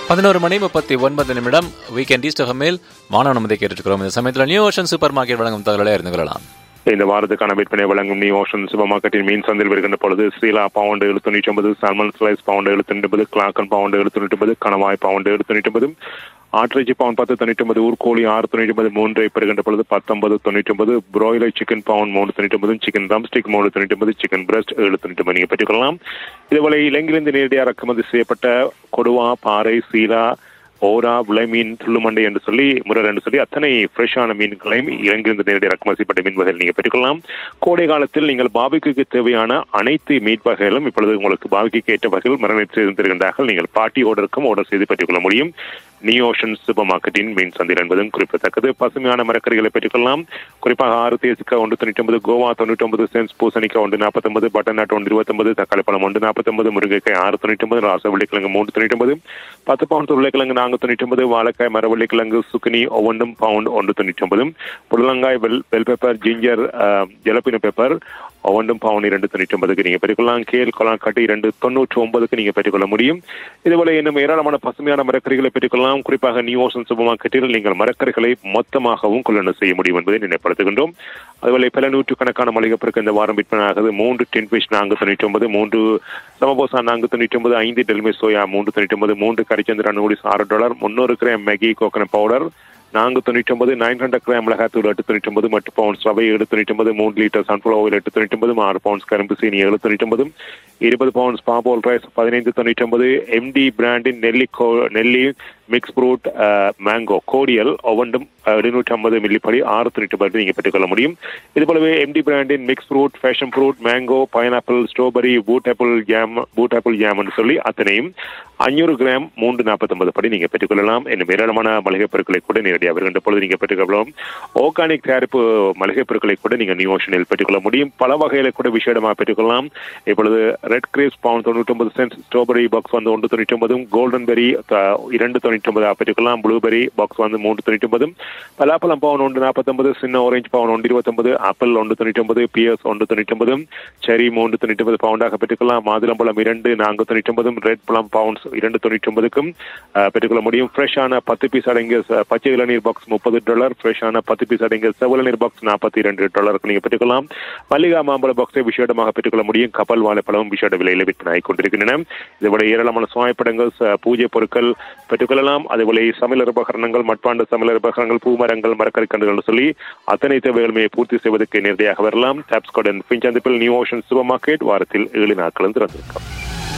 பதினோரு மணி முப்பத்தி ஒன்பது நிமிடம் வீக்கெண்ட் ஈஸ்ட் மேல் மாணவ நமதை கேட்டுருக்கிறோம் இந்த சமயத்தில் நியூ ஓஷன் சூப்பர் மார்க்கெட் வழங்கும் தகவலை அறிந்து கொள்ளலாம் இந்த வாரத்துக்கான விற்பனை வழங்கும் நியூ ஓஷன் சூப்பர் மார்க்கெட்டின் மீன் சந்தையில் வருகின்ற பொழுது ஸ்ரீலா பவுண்டு எழுநூற்றி ஒன்பது சால்மன் ஸ்லைஸ் பவுண்டு எழுநூற்றி ஒன்பது கிளாக்கன் பவுண்டு எழுநூற்றி ஒன்பது கணவாய் பவுண்டு எழுநூற்றி ஒன்பது ஆட்டிறைச்சி பவுன் பத்து தொண்ணூற்றி ஒன்பது ஊர்கோழி ஆறு தொண்ணூற்றி ஒன்பது மூன்றை பெறுகின்ற பொழுது பத்தொன்பது தொண்ணூற்றி ஒன்பது பிராய்லர் சிக்கன் பவுன் மூணு தொண்ணூற்றி ஒன்பது சிக்கன் ரம்ஸ்டிக் மூணு தொண்ணூற்றி ஒன்பது சிக்கன் பிரஸ்ட் ஏழு தொண்ணூற்றி ஒன்பது நீங்கள் பெற்றுக்கொள்ளலாம் இதுபோல இலங்கையிலிருந்து நேரடியாக இறக்குமதி செய்யப்பட்ட கொடுவா பாறை சீலா ஓரா விளைமீன் துள்ளுமண்டை என்று சொல்லி முரர் என்று சொல்லி அத்தனை ஃப்ரெஷ்ஷான மீன்களையும் இறங்கிருந்து நேரடி இறக்குமதி செய்யப்பட்ட மீன் வகைகள் நீங்கள் பெற்றுக்கொள்ளலாம் கோடை காலத்தில் நீங்கள் பாபிக்கு தேவையான அனைத்து மீட் வகைகளும் இப்பொழுது உங்களுக்கு பாபிக்கு ஏற்ற வகைகள் மரணம் செய்து தருகின்றார்கள் நீங்கள் பாட்டி ஆர்டருக்கும் ஆர்டர் செய்து பெற்றுக்கொள்ள முடியும் நியூ ஓஷன் சூப்பர் மார்க்கெட்டின் மீன் சந்தையில் என்பதும் குறிப்பிடத்தக்கது பசுமையான மரக்கறிகளை பெற்றுக்கொள்ளலாம் குறிப்பாக ஆறு தேசிக்கா ஒன்று தொண்ணூற்றி ஒன்பது கோவா தொண்ணூற்றி ஒன்பது சென்ஸ் பூசணிக்கா ஒன்று நாற்பத்தொன்பது பட்டன் நாட்டு ஒன்று இருபத்தொன்பது தக்காளி பழம் ஒன்று நாற்பத்தொன்பது முருங்கைக்காய் ஆறு தொண்ணூற்றி ஒன்பது ராசவள்ளிக்கிழங்கு மூன்று தொண்ணூற்றி ஒன்பது பத்து பவுண்ட் உருளைக்கிழங்கு நான்கு தொண்ணூற்றி ஒன்பது வாழைக்காய் மரவள்ளிக்கிழங்கு சுக்கினி ஒவ்வொன்றும் பவுண்ட் ஒன்று தொண்ணூற்றி ஒன்பது புடலங்காய் bell bell pepper ginger jalapeno pepper ஒவ்வொன்றும் பவுன் இரண்டு தொண்ணூற்றி ஒன்பதுக்கு நீங்க பெற்றுக்கொள்ளலாம் கேல் கொலாம் கட்டு இரண்டு தொண்ணூற்றி ஒன்பதுக்கு நீங்க பெற்றுக்கொள்ள முடியும் இதுபோல இன்னும் ஏராளமான பசுமையான மரக்கறிகளை பெற்றுக்கொள்ளலாம் குறிப்பாக நியூ ஓசன் சூப்பர் மார்க்கெட்டில் நீங்கள் மரக்கறிகளை மொத்தமாகவும் கொள்ளணும் செய்ய முடியும் என்பதை நினைப்படுத்துகின்றோம் அதுபோல பல நூற்றுக்கணக்கான மளிகை பொருட்கள் இந்த வாரம் விற்பனை ஆகுது மூன்று டின் ஃபிஷ் நான்கு தொண்ணூற்றி ஒன்பது மூன்று சமபோசா நான்கு தொண்ணூற்றி ஒன்பது ஐந்து டெல்மே சோயா மூன்று தொண்ணூற்றி ஒன்பது மூன்று கரிச்சந்திரா நூடிஸ் ஆறு டாலர் முன்னூறு கிராம் மேகி கோகனட் பவுடர் நான்கு தொண்ணூற்றி ஒன்பது நைன் ஹண்ட்ரட் கிராம் மிளகாத்தூள் எட்டு தொண்ணூற்றி ஒன்பது மட்டு பவுன்ஸ் ரவை ஏழு தொண்ணூற்றி ஒன்பது மூணு லிட்டர் சன்ஃபிளவர் ஆயில் எட்டு தொண்ணூற்றி ஒன்பது ஆறு பவுன்ஸ் கரும்பு சீனி ஏழு தொண்ணூற்றி ஒன்பது இருபது பவுன்ஸ் பாம்போல் ரைஸ் பதினைந்து தொண்ணூற்றி ஒன்பது எம்டி பிராண்டின் நெல்லி கோ நெல்லி மிக்ஸ் ஃப்ரூட் மேங்கோ கோடியல் ஒவ்வொன்றும் எழுநூற்றி ஐம்பது மில்லிப்படி ஆறு தொண்ணூற்றி ஒன்பது நீங்கள் பெற்றுக்கொள்ள முடியும் இது போலவே எம்டி பிராண்டின் mix fruit passion fruit mango pineapple strawberry wood apple jam wood apple ஜாம்னு சொல்லி அத்தனையும் அஞ்சூறு கிராம் மூன்று நாற்பத்தொன்பது படி நீங்கள் பெற்றுக்கொள்ளலாம் என்னும் ஏராளமான மளிகை பொருட்களை கூட நேரடியாக வருகின்ற பொழுது நீங்கள் பெற்றுக்கொள்ளலாம் ஆர்கானிக் தயாரிப்பு மளிகை பொருட்களை கூட நீங்கள் நியூ ஓஷனில் பெற்றுக்கொள்ள முடியும் பல வகைகளை கூட விசேடமாக பெற்றுக்கொள்ளலாம் இப்பொழுது ரெட் கிரேப்ஸ் பவுன் தொண்ணூற்றி ஒன்பது சென்ட் ஸ்ட்ராபெரி பாக்ஸ் வந்து ஒன்று தொண்ணூற்றி ஒன்பதும் கோல்டன் பெரி இரண்டு தொண்ணூற்றி ஒன்பது பெற்றுக்கொள்ளலாம் ப்ளூபெரி பாக்ஸ் வந்து மூன்று தொண்ணூற்றி ஒன்பதும் பலாப்பழம் பவுன் ஒன்று நாற்பத்தொன்பது சின்ன ஆரஞ்சு பவுன் ஒன்று இருபத்தொன்பது ஆப்பிள் ஒன்று தொண்ணூற்றி ஒன்பது பிஎஸ் ஒன்று தொண்ணூற்றி ஒன்பதும் செரி மூன்று தொண்ணூற்றி ஒன்பது பவுண்டாக பெற்றுக்கொள்ளலாம் மாதுளம்பழம் இரண்டு நான்கு தொண்ணூற்றி ஒன்பதும் ரெட் பழம் பவுன்ஸ் இரண்டு தொண்ணூற்றி ஒன்பதுக்கும் பெற்றுக்கொள்ள முடியும் ஃப்ரெஷ்ஷான பத்து பீஸ் அடங்கிய பச்சை இளநீர் பாக்ஸ் முப்பது டாலர் ஃப்ரெஷ்ஷான பத்து பீஸ் அடங்கிய செவலநீர் பாக்ஸ் நாற்பத்தி இரண்டு டாலருக்கு நீங்கள் பெற்றுக்கொள்ளலாம் மல்லிகா மாம்பழ பாக்ஸை விசேடமாக பெற்றுக்கொள்ள முடியும் கப்பல் வாழைப்பழம் விசேட விலையில் விற்பனை ஆகிக் கொண்டிருக்கின்றன இதுபோல ஏராளமான சுவாய்ப்படங்கள் பூஜை பொருட்கள் பெற்றுக்கொள்ளலாம் அதுபோல சமையல் உபகரணங்கள் மட்பாண்டு சமையல் உபகரணங்கள் பூமரங்கள் மரக்கறி கண்டுகள் சொல்லி அத்தனை தேவைகளுமே பூர்த்தி செய்வதற்கு நேரடியாக வரலாம் டாப்ஸ்கார்டன் பிஞ்சந்திப்பில் நியூ ஓஷன் சூப்பர் மார்க்கெட் வாரத்தில் ஏழு நாட்களும் திறந்திருக்கும்